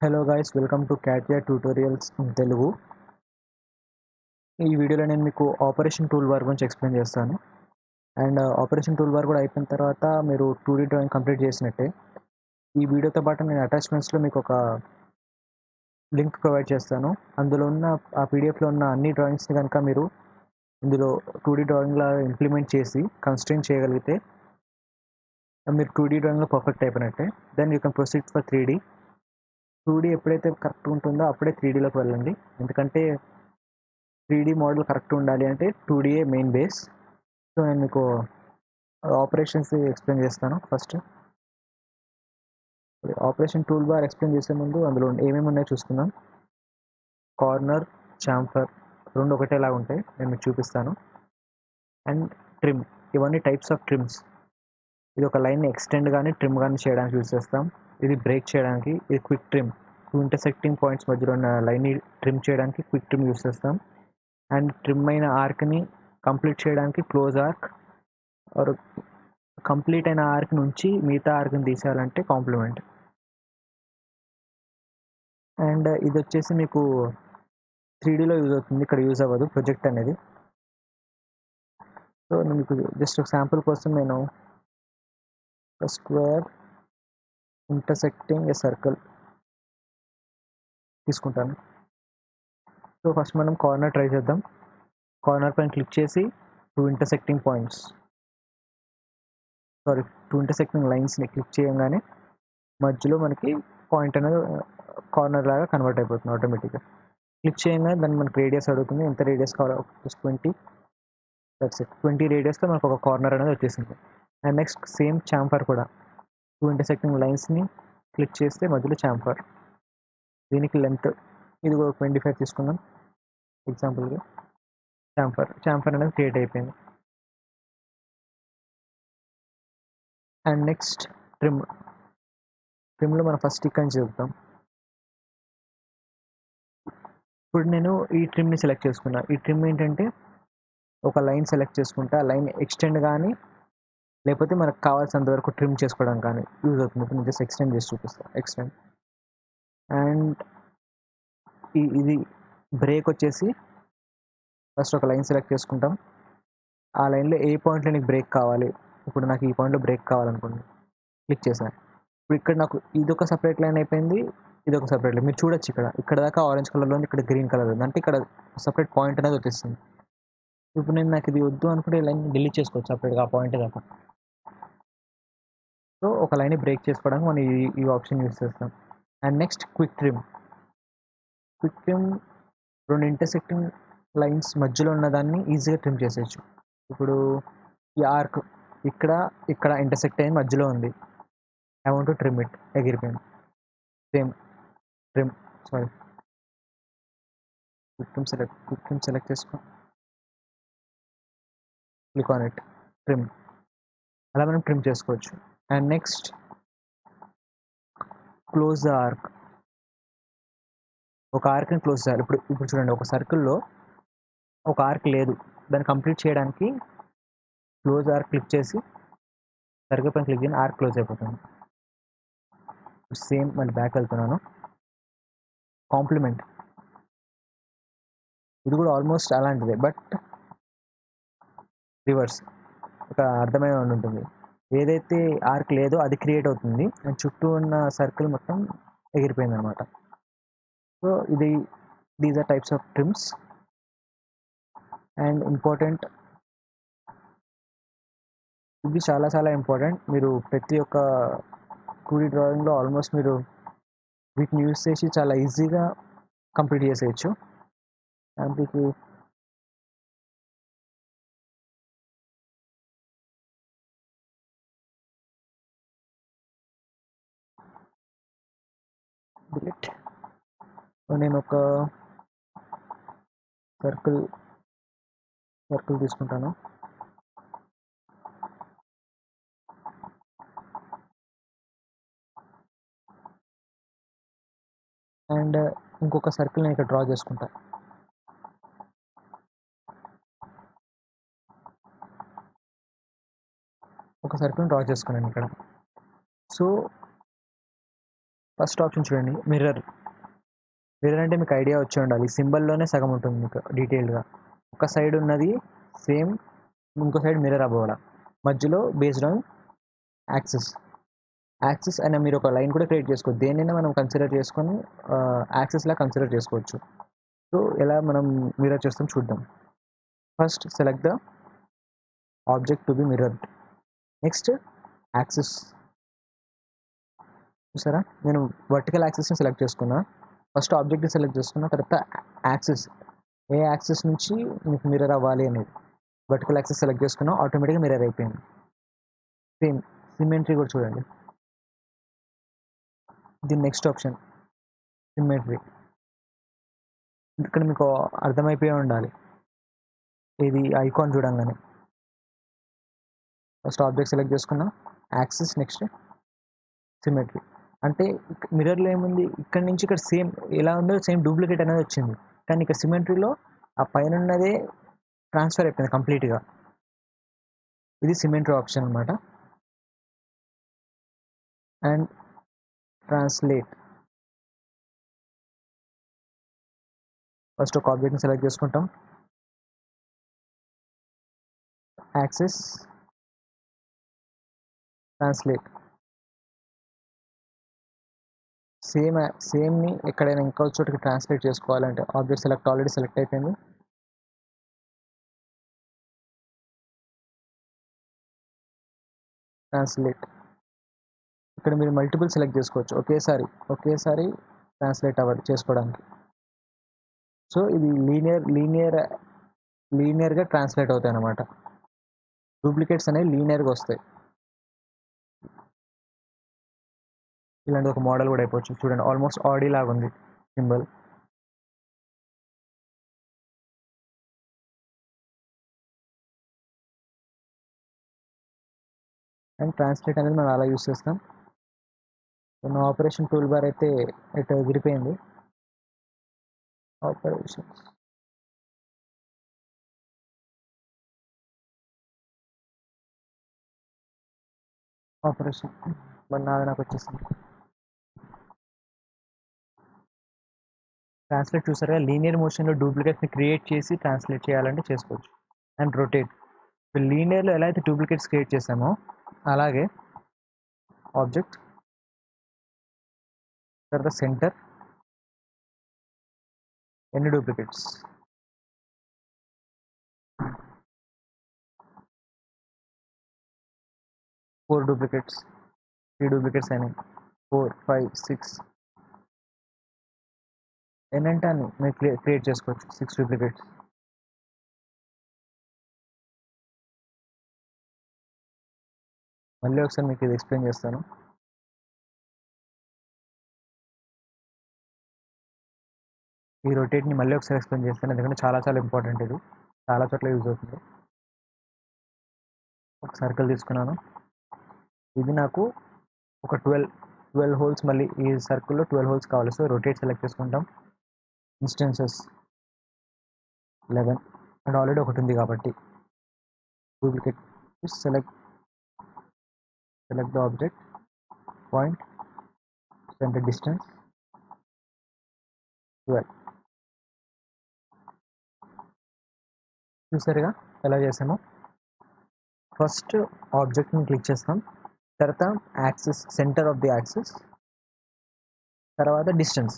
hello guys welcome to CATIA tutorials in Telugu ఈ వీడియోలో నేను మీకు ఆపరేషన్ టూల్ బార్ గురించి ఎక్స్ప్లెయిన్ చేస్తాను అండ్ ఆపరేషన్ టూల్ బార్ కూడా అయిపోయిన తర్వాత మీరు టూ డీ డ్రాయింగ్ కంప్లీట్ చేసినట్టే ఈ వీడియోతో పాటు నేను అటాచ్మెంట్స్లో మీకు ఒక లింక్ ప్రొవైడ్ చేస్తాను అందులో ఉన్న ఆ పీడిఎఫ్లో ఉన్న అన్ని డ్రాయింగ్స్ని కనుక మీరు ఇందులో టూ డీ డ్రాయింగ్లా ఇంప్లిమెంట్ చేసి కన్స్ట్రెయిన్ చేయగలిగితే మీరు టూ డీ డ్రాయింగ్లో పర్ఫెక్ట్ అయిపోయినట్టే then you can proceed for three D two D ఎప్పుడైతే కరెక్ట్ ఉంటుందో అప్పుడే త్రీ డీలోకి వెళ్ళండి ఎందుకంటే త్రీ డీ మోడల్ కరెక్ట్ ఉండాలి అంటే టూ డీఏ మెయిన్ బేస్ సో నేను మీకు ఆపరేషన్స్ ఎక్స్ప్లెయిన్ చేస్తాను first operation tool bar explain చేసే ముందు అందులో ఏమేమి ఉన్నాయో చూసుకుందాం కార్నర్ చాంఫర్ రెండు ఒకటేలాగా ఉంటాయి నేను మీకు చూపిస్తాను అండ్ ట్రిమ్ ఇవన్నీ టైప్స్ ఆఫ్ ట్రిమ్స్ ఇది ఒక లైన్ ఎక్స్టెండ్ కానీ ట్రిమ్ కానీ చేయడానికి యూజ్ చేస్తాం ఇది బ్రేక్ చేయడానికి ఇది quick trim two intersecting points మధ్యలో ఉన్న లైన్ని ట్రిమ్ చేయడానికి క్విక్ ట్రిమ్ యూజ్ చేస్తాం అండ్ ట్రిమ్ అయిన ఆర్క్ని కంప్లీట్ చేయడానికి క్లోజ్ ఆర్క్ ఆర్ కంప్లీట్ అయిన ఆర్క్ నుంచి మిగతా ఆర్క్ని తీసేయాలంటే కాంప్లిమెంట్ అండ్ ఇది వచ్చేసి మీకు త్రీ డీలో యూజ్ అవుతుంది ఇక్కడ యూజ్ అవ్వదు ప్రొజెక్ట్ అనేది సో మీకు జస్ట్ ఒక శాంపుల్ కోసం నేను స్క్వేర్ ఇంటర్సెక్టింగ్ ఏ సర్కిల్ తీసుకుంటాను సో ఫస్ట్ మనం కార్నర్ ట్రై చేద్దాం కార్నర్ పైన క్లిక్ చేసి two intersecting points sorry two intersecting లైన్స్ని క్లిక్ చేయగానే మధ్యలో మనకి పాయింట్ అనేది కార్నర్ లాగా కన్వర్ట్ అయిపోతుంది ఆటోమేటిక్గా క్లిక్ చేయగానే దాన్ని మనకి రేడియస్ అడుగుతుంది ఎంత రేడియస్ కావాలో ట్వంటీ దట్స్ ఇట్ ట్వంటీ రేడియస్తో మనకు ఒక కార్నర్ అనేది వచ్చేసింది అండ్ నెక్స్ట్ సేమ్ చాంఫర్ కూడా టూ ఇంటర్సెక్టింగ్ లైన్స్ని క్లిక్ చేస్తే మధ్యలో చాంఫర్ దీనికి లెంత్ ఇది కూడా ట్వంటీ ఫైవ్ తీసుకుందాం ఎగ్జాంపుల్గా చాంఫర్ చాంఫర్ అనేది క్రియేట్ అయిపోయింది అండ్ నెక్స్ట్ ట్రిమ్ ట్రిమ్లో మనం ఫస్ట్ ఇక్కడి నుంచి చెప్తాం ఇప్పుడు నేను ఈ ట్రిమ్ని సెలెక్ట్ చేసుకున్నా ఈ ట్రిమ్ ఏంటంటే ఒక లైన్ సెలెక్ట్ చేసుకుంటా లైన్ ఎక్స్టెండ్ కానీ లేకపోతే మనకు కావాల్సినంత వరకు ట్రిమ్ చేసుకోవడం కానీ యూజ్ అవుతుంది ఇప్పుడు నేను జస్ట్ ఎక్స్టెండ్ చేసి చూపిస్తాను ఎక్స్టెండ్ అండ్ ఇది బ్రేక్ వచ్చేసి ఫస్ట్ ఒక లైన్ సెలెక్ట్ చేసుకుంటాం ఆ లైన్లో ఏ పాయింట్లో నీకు బ్రేక్ కావాలి ఇప్పుడు నాకు ఈ పాయింట్లో బ్రేక్ కావాలనుకోండి క్లిక్ చేశాను ఇప్పుడు ఇక్కడ నాకు ఇది ఒక సపరేట్ లైన్ అయిపోయింది ఇది ఒక సపరేట్ లైన్ మీరు చూడొచ్చు ఇక్కడ ఇక్కడ దాకా ఆరెంజ్ కలర్లో ఉంది ఇక్కడ గ్రీన్ కలర్ ఉంది అంటే ఇక్కడ సపరేట్ పాయింట్ అనేది వచ్చేస్తుంది ఇప్పుడు నేను నాకు ఇది వద్దు అనుకుంటే లైన్ డిలీట్ చేసుకోవచ్చు సపరేట్గా ఆ పాయింట్ దాకా సో ఒక లైన్ బ్రేక్ చేసుకోవడానికి మనం ఈ ఈ ఆప్షన్ యూస్ చేస్తాం and next quick trim quick trim రెండు ఇంటర్సెక్టింగ్ లైన్స్ మధ్యలో ఉన్నదాన్ని ఈజీగా ట్రిమ్ చేసేయచ్చు ఇప్పుడు ఈ ఆర్క్ ఇక్కడ ఇక్కడ ఇంటర్సెక్ట్ అయ్యి మధ్యలో ఉంది I want to trim it ఎగిరిపోయింది same trim sorry quick trim select quick trim select చేసుకో క్లిక్ ఆన్ ఇట్ ట్రిమ్ అలా మనం ట్రిమ్ చేసుకోవచ్చు and next close the arc ఒక ఆర్క్ని క్లోజ్ చేయాలి ఇప్పుడు ఇప్పుడు చూడండి ఒక సర్కిల్లో ఒక ఆర్క్ లేదు దాన్ని కంప్లీట్ చేయడానికి క్లోజ్ ఆర్క్ క్లిక్ చేసి సర్కిల్ పైన క్లిక్ చేయండి ఆర్క్ క్లోజ్ అయిపోతుంది సేమ్ మళ్ళీ బ్యాక్ వెళ్తున్నాను కాంప్లిమెంట్ ఇది కూడా ఆల్మోస్ట్ అలాంటిదే బట్ రివర్స్ ఒక అర్థమైన ఉంటుంది ఏదైతే ఆర్క్ లేదో అది క్రియేట్ అవుతుంది అండ్ చుట్టూ ఉన్న సర్కిల్ మొత్తం ఎగిరిపోయింది అనమాట సో ఇది these are types of trims and important ఇది చాలా చాలా ఇంపార్టెంట్ మీరు ప్రతి ఒక్క టూడీ డ్రాయింగ్లో ఆల్మోస్ట్ మీరు వీటిని యూస్ చేసి చాలా ఈజీగా కంప్లీట్ చేసేయచ్చు దానికి డిలీట్ నేను ఒక సర్కిల్ సర్కిల్ తీసుకుంటాను అండ్ ఇంకొక సర్కిల్ నేను ఇక్కడ డ్రా చేసుకుంటా ఒక సర్కిల్ డ్రా చేసుకున్నాను ఇక్కడ సో ఫస్ట్ ఆప్షన్ చూడండి మిర్రర్ మిర్రర్ అంటే మీకు ఐడియా వచ్చి ఉండాలి సింబల్లోనే సగం ఉంటుంది మీకు డీటెయిల్డ్గా ఒక సైడ్ ఉన్నది సేమ్ ఇంకో సైడ్ మిర్రర్ అవ్వాల మధ్యలో బేస్డ్ ఆన్ యాక్సెస్ యాక్సెస్ అనే మీరు ఒక లైన్ కూడా క్రియేట్ చేసుకోవచ్చు దేనైనా మనం కన్సిడర్ చేసుకొని యాక్సెస్లా కన్సిడర్ చేసుకోవచ్చు సో ఎలా మనం మిర్రర్ చేస్తాం చూద్దాం first select the object to be mirrored next axis చూసారా నేను వర్టికల్ యాక్సెస్ని సెలెక్ట్ చేసుకున్నా ఫస్ట్ ఆబ్జెక్ట్ని సెలెక్ట్ చేసుకున్న తర్వాత యాక్సెస్ ఏ యాక్సెస్ నుంచి మీకు మిర్రర్ అవ్వాలి అనేది వర్టికల్ యాక్సెస్ సెలెక్ట్ చేసుకున్నా ఆటోమేటిక్గా మిర్రర్ అయిపోయింది సేమ్ సిమెంట్రీ కూడా చూడండి దీని నెక్స్ట్ ఆప్షన్ సిమెట్రీ ఇక్కడ మీకు అర్థమైపోయి ఉండాలి ఇది ఐకాన్ చూడంగానే ఫస్ట్ ఆబ్జెక్ట్ సెలెక్ట్ చేసుకున్నా యాక్సిస్ నెక్స్ట్ సిమెట్రీ అంటే మిర్రర్లో ఏముంది ఇక్కడ నుంచి ఇక్కడ సేమ్ ఎలా ఉందో సేమ్ డూప్లికేట్ అనేది వచ్చింది కానీ ఇక్కడ సిమెట్రీలో ఆ పైన ఉన్నదే ట్రాన్స్ఫర్ అయిపోయింది కంప్లీట్గా ఇది సిమెంట్రీ ఆప్షన్ అనమాట అండ్ ట్రాన్స్లేట్ ఫస్ట్ ఒక ఆబ్జెక్ట్ని సెలెక్ట్ చేసుకుంటాం యాక్సెస్ ట్రాన్స్లేట్ సేమ్ సేమ్ని ఎక్కడైనా ఇంకో చోటుకి ట్రాన్స్లేట్ చేసుకోవాలంటే ఆబ్జెక్ట్ సెలెక్ట్ ఆల్రెడీ సెలెక్ట్ అయిపోయింది ట్రాన్స్లేట్ ఇక్కడ మీరు మల్టిపుల్ సెలెక్ట్ చేసుకోవచ్చు ఒకేసారి ఒకేసారి ట్రాన్స్లేట్ అవ్వదు చేసుకోవడానికి సో ఇది లీనియర్ లీనియర్ లీనియర్గా ట్రాన్స్లేట్ అవుతాయి అన్నమాట డూప్లికేట్స్ అనేవి లీనియర్గా వస్తాయి ఇలాంటి ఒక మోడల్ కూడా అయిపోవచ్చు చూడండి ఆల్మోస్ట్ ఆడీ లాగా ఉంది సింబల్ అండ్ ట్రాన్స్లేట్ అనేది మనం అలా యూస్ చేస్తాం నా ఆపరేషన్ టూల్ బార్ అయితే ఇటు ఎగిరిపోయింది ఆపరేషన్ ఆపరేషన్ మరి నాది నాకు వచ్చేసింది ట్రాన్స్లేట్ చూసారా లీనియర్ మోషన్లో డూప్లికేట్స్ని క్రియేట్ చేసి ట్రాన్స్లేట్ చేయాలంటే చేసుకోవచ్చు అండ్ రొటేట్ లీనియర్లో ఎలా అయితే డూప్లికేట్స్ క్రియేట్ చేసామో అలాగే ఆబ్జెక్ట్ తర్వాత సెంటర్ ఎన్ని duplicates four duplicates three duplicates అయినాయి ఫోర్ ఫైవ్ సిక్స్ ఏంటంటే అన్ని మీరు క్రియేట్ చేసుకోవచ్చు సిక్స్ డూప్లికేట్స్ మళ్ళీ ఒకసారి మీకు ఇది ఎక్స్ప్లెయిన్ చేస్తాను ఈ రొటేట్ని మళ్ళీ ఒకసారి ఎక్స్ప్లెయిన్ చేస్తాను ఎందుకంటే చాలా చాలా ఇంపార్టెంట్ ఇది చాలా చోట్ల యూజ్ అవుతుంది ఒక సర్కిల్ తీసుకున్నాను ఇది నాకు ఒక ట్వెల్వ్ ట్వెల్వ్ హోల్స్ మళ్ళీ ఈ సర్కిల్లో ట్వెల్వ్ హోల్స్ కావాలి సో రొటేట్ సెలెక్ట్ చేసుకుంటాం ఇన్స్టెన్సెస్ లెవెన్ అండ్ ఆల్రెడీ ఒకటి ఉంది కాబట్టి duplicate select select the object point center distance 12 చూసారుగా ఎలా చేసామో ఫస్ట్ ఆబ్జెక్ట్ని క్లిక్ చేస్తాం తర్వాత axis center of the axis తర్వాత distance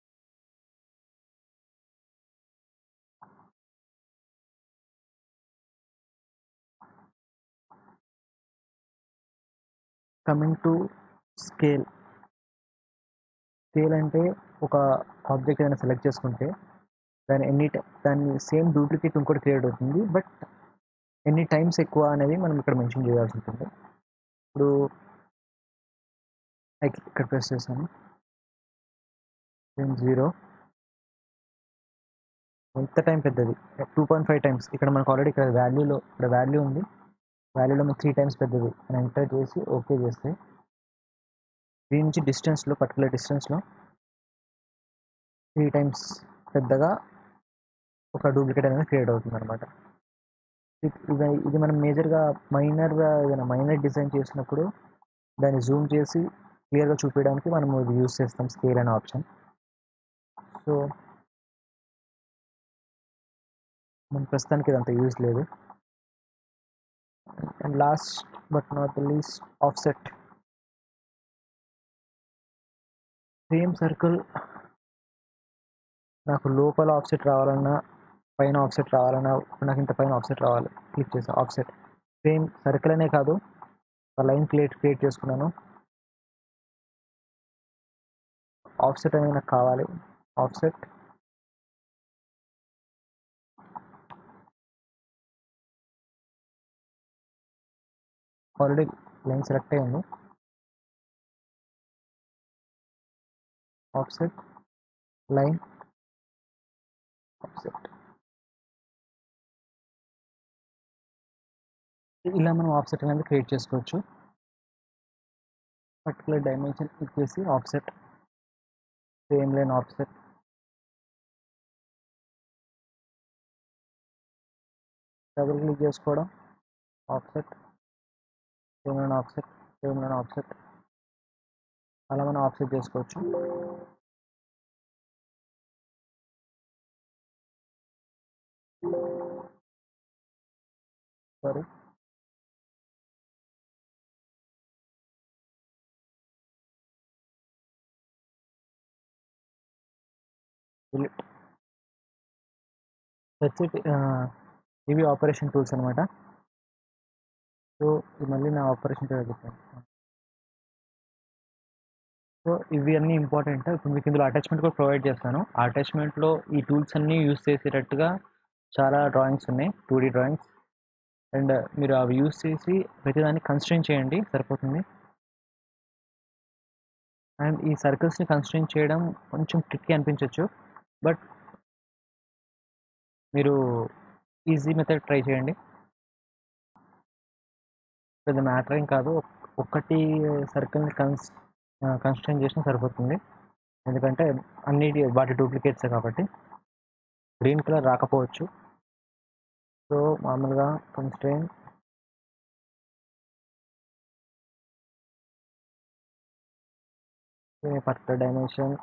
coming to scale scale అంటే ఒక ఆబ్జెక్ట్ ఏదైనా సెలెక్ట్ చేసుకుంటే దాని ఎన్ని దాని సేమ్ డూప్లికేట్ ఇంకోటి క్రియేట్ అవుతుంది బట్ ఎన్ని టైమ్స్ ఎక్కువ అనేది మనం ఇక్కడ మెన్షన్ చేయాల్సి ఉంటుంది ఇప్పుడు ఇక్కడ ప్రెస్ చేశాను జీరో ఎంత టైం పెద్దది టూ పాయింట్ ఫైవ్ టైమ్స్ ఇక్కడ మనకు ఆల్రెడీ ఇక్కడ వాల్యూలో ఇక్కడ వాల్యూ ఉంది వాల్యూలో మనకు త్రీ టైమ్స్ పెద్దది అని ఎంటర్ చేసి ఓకే చేస్తే దీని నుంచి డిస్టెన్స్లో పర్టికులర్ డిస్టెన్స్లో త్రీ టైమ్స్ పెద్దగా ఒక డూప్లికేట్ అనేది క్రియేట్ అవుతుంది అనమాట ఇది ఇది మనం మేజర్గా మైనర్గా ఏదైనా మైనర్ డిజైన్ చేసినప్పుడు దాన్ని జూమ్ చేసి క్లియర్గా చూపించడానికి మనం ఇది యూస్ చేస్తాం స్కేల్ అనే ఆప్షన్ సో మన ప్రస్తుతానికి ఇదంతా యూజ్ లేదు and last but not the least offset same circle నాకు లోపల ఆఫ్సెట్ రావాలన్నా పైన ఆఫ్సెట్ రావాలన్నా నాకు ఇంత పైన ఆఫ్సెట్ రావాలి క్లిక్ చేసా ఆఫ్సెట్ సేమ్ సర్కిల్ అనే కాదు ఒక లైన్ క్రియేట్ క్రియేట్ చేసుకున్నాను ఆఫ్సెట్ అనేది నాకు కావాలి ఆఫ్సెట్ ఆల్రెడీ లైన్ సెలెక్ట్ అయ్యింది ఆఫ్సెట్ లైన్ ఆఫ్సెట్ ఇలా మనం ఆఫ్సెట్ అనేది క్రియేట్ చేసుకోవచ్చు పర్టికులర్ డైమెన్షన్ ఇచ్చేసి offset same line offset double click చేసుకోవడం offset same line offset same line offset అలా మనం ఆఫ్సెట్ చేసుకోవచ్చు సారీ దట్స్ ఇవి ఆపరేషన్ టూల్స్ అనమాట సో ఇది మళ్ళీ నా ఆపరేషన్ చెప్పాను సో ఇవి అన్నీ ఇంపార్టెంట్ ఇప్పుడు మీకు ఇందులో అటాచ్మెంట్ కూడా ప్రొవైడ్ చేస్తాను ఆ అటాచ్మెంట్లో ఈ టూల్స్ అన్నీ యూస్ చేసేటట్టుగా చాలా డ్రాయింగ్స్ ఉన్నాయి టూ డీ డ్రాయింగ్స్ అండ్ మీరు అవి యూస్ చేసి ప్రతిదాన్ని కన్స్ట్రెయిన్ చేయండి సరిపోతుంది అండ్ ఈ సర్కిల్స్ని కన్స్ట్రెయిన్ చేయడం కొంచెం ట్రిక్కీ అనిపించవచ్చు బట్ మీరు ఈజీ మెథడ్ ట్రై చేయండి పెద్ద మ్యాటర్ ఏం కాదు ఒక్కటి సర్కిల్ని కన్స్ కన్స్ట్రెయిన్ చేసినా సరిపోతుంది ఎందుకంటే అన్నిటి వాటి డూప్లికేట్సే కాబట్టి గ్రీన్ కలర్ రాకపోవచ్చు సో మామూలుగా కన్స్ట్రెయిన్ పర్టికులర్ డైమెన్షన్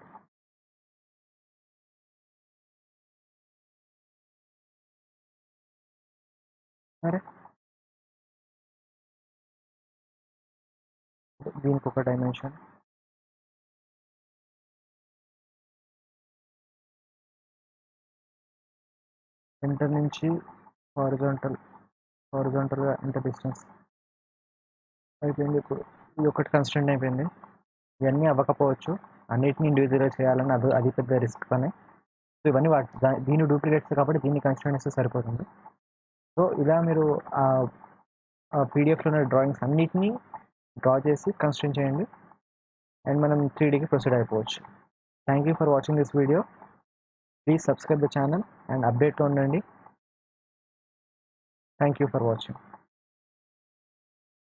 సరే దీనికి ఒక డైమెన్షన్ సెంటర్ నుంచి హారిజాంటల్ హారిజాంటల్గా ఎంత డిస్టెన్స్ అయిపోయింది ఇప్పుడు ఇది ఒకటి కన్స్టెంట్ అయిపోయింది ఇవన్నీ అవ్వకపోవచ్చు అన్నిటిని ఇండివిజువల్గా చేయాలని అది అది పెద్ద రిస్క్ పని సో ఇవన్నీ వాటి దీని డూప్లికేట్స్ కాబట్టి దీన్ని కన్స్టెంట్ చేస్తే సరిపోతుంది సో ఇలా మీరు పీడిఎఫ్లో ఉన్న డ్రాయింగ్స్ అన్నిటినీ డ్రా చేసి కన్స్ట్రక్ట్ చేయండి అండ్ మనం త్రీ డీకి ప్రొసీడ్ అయిపోవచ్చు thank you for watching this video please subscribe the channel and అప్డేట్లో ఉండండి థ్యాంక్ యూ ఫర్ వాచింగ్